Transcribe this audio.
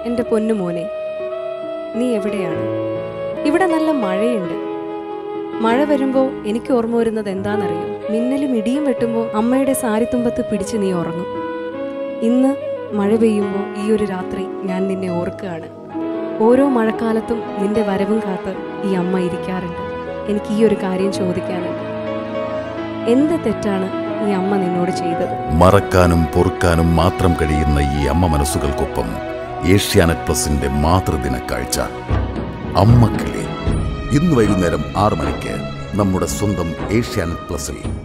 എൻ്റെ പൊന്നു മോനെ നീ എവിടെയാണ് ഇവിടെ നല്ല മഴയുണ്ട് മഴ വരുമ്പോൾ എനിക്ക് ഓർമ്മ വരുന്നത് എന്താണെന്നറിയോ മിന്നലും ഇടിയും വെട്ടുമ്പോൾ അമ്മയുടെ സാരിത്തുമ്പത്ത് പിടിച്ച് നീ ഉറങ്ങും ഇന്ന് മഴ പെയ്യുമ്പോൾ ഈ ഒരു രാത്രി ഞാൻ നിന്നെ ഓർക്കുകയാണ് ഓരോ മഴക്കാലത്തും നിന്റെ വരവും കാത്ത് ഈ അമ്മ ഇരിക്കാറുണ്ട് എനിക്ക് ഈ ഒരു കാര്യം ചോദിക്കാനുണ്ട് എന്ത് തെറ്റാണ് ഈ അമ്മ നിന്നോട് ചെയ്തത് മറക്കാനും പൊറുക്കാനും മാത്രം കഴിയുന്ന ഈ അമ്മ മനസ്സുകൾക്കൊപ്പം ഏഷ്യാനെറ്റ് പ്ലസിന്റെ മാതൃദിന കാഴ്ച അമ്മക്കിളി ഇന്ന് വൈകുന്നേരം ആറു മണിക്ക് നമ്മുടെ സ്വന്തം ഏഷ്യാനെറ്റ് പ്ലസിൽ